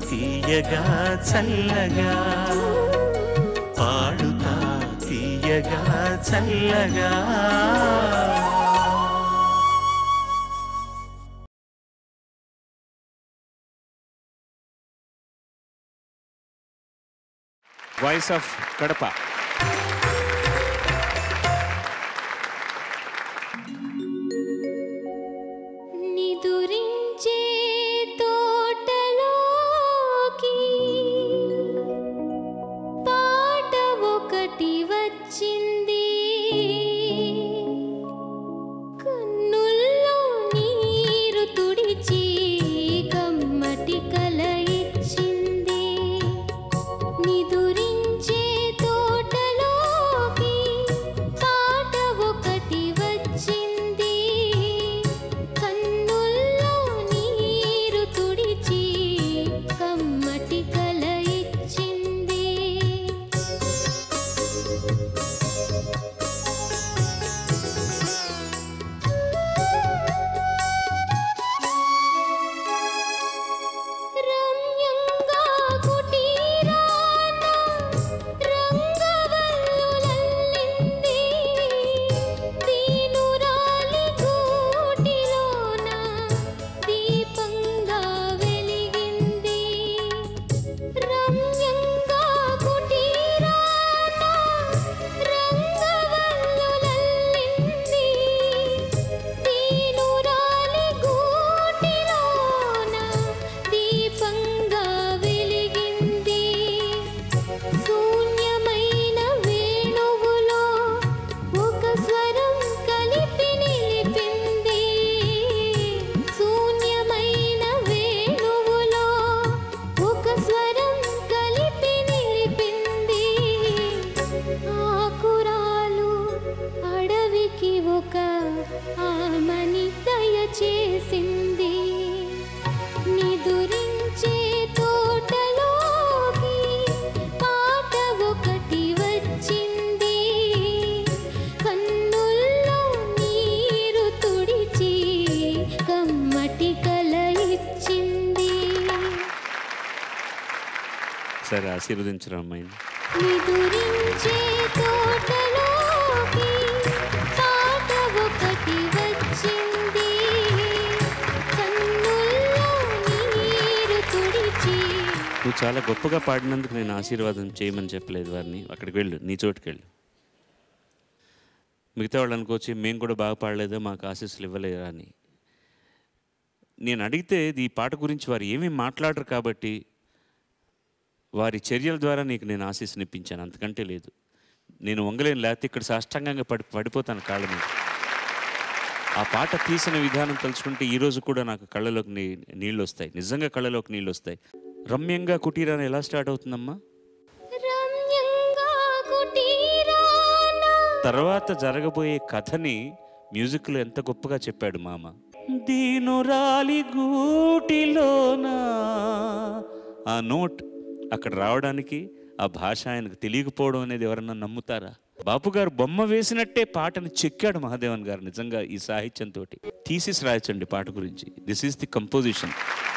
తీయగా చల్లగా పాడుతా తీయగా చల్లగా వాయిస్ ఆఫ్ కడప నిదురించే తోటలోకి పాట ఒకటి వచ్చింది కన్నుల్లో నీరు తుడిచి కమ్మటి కల ఇచ్చింది నిదురించే తోటలోకి పాట ఒకటి వచ్చింది కన్నుల్లో నీరు తుడిచి కమ్మటి కల ఇచ్చింది రమ్యంగా కుటీరాన రంగవల్లులల్లింది దీనురాలి గూటిలోన దీపంగా వెలిగింది రమ్యంగా కుటీరాన రంగవల్లులల్లింది దీనురాలి గూటిలోన దీపంగా వెలిగింది శూన్యమైన వేణువులో ఒక స్వరం కలిపి నిలిపింది శూన్యమైన వేణువులో ఒక స్వరం కలిపి నిలిపింది ఆకురాలు అడవికి ఒక ఆమని దయచేసింది నిదురించే తోటలోకి పాట ఒకటి వచ్చింది కన్నుల్లో నీరు తుడిచి కమ్మటి కల ఇచ్చింది సరే ఆశీర్వదించడం అమ్మాయిని నిదురించే తోటలోకి పాట ఒకటి వచ్చింది కన్నుల్లో నీరు తుడిచి నువ్వు చాలా గొప్పగా పాడినందుకు నేను ఆశీర్వాదం చేయమని చెప్పలేదు వారిని అక్కడికి వెళ్ళు నీ చోటుకి వెళ్ళు మిగతా వాళ్ళు అనుకోవచ్చు మేము కూడా బాగా పాడలేదా మాకు ఆశీస్సులు ఇవ్వలేదా అని నేను అడిగితే ఈ పాట గురించి వారు ఏమీ మాట్లాడరు కాబట్టి వారి చర్యల ద్వారా నీకు నేను ఆశీస్సుని ఇప్పించాను అంతకంటే లేదు నేను వంగలేను లేకపోతే ఇక్కడ సాష్టాంగంగా పడి పడిపోతాను కాళ్ళ మీద ఆ పాట తీసిన విధానం తలుచుకుంటే ఈరోజు కూడా నాకు కళ్ళలోకి నీ నీళ్ళు వస్తాయి నిజంగా కళ్ళలోకి నీళ్ళు వస్తాయి రమ్యంగా కుటీరాన్ని ఎలా స్టార్ట్ అవుతుందమ్మా రమ్యంగా కుటీరాన తర్వాత జరగబోయే కథని మ్యూజిక్లో ఎంత గొప్పగా చెప్పాడు మామ దీనురాలి గూటిలోనా ఆ నోట్ అక్కడ రావడానికి ఆ భాష ఆయనకు తెలియకపోవడం అనేది ఎవరన్నా నమ్ముతారా బాపు గారు బొమ్మ వేసినట్టే పాటను చెక్కాడు మహాదేవన్ గారు నిజంగా ఈ సాహిత్యంతో థీసిస్ రాయచండి పాట గురించి దిస్ ఈస్ ది కంపోజిషన్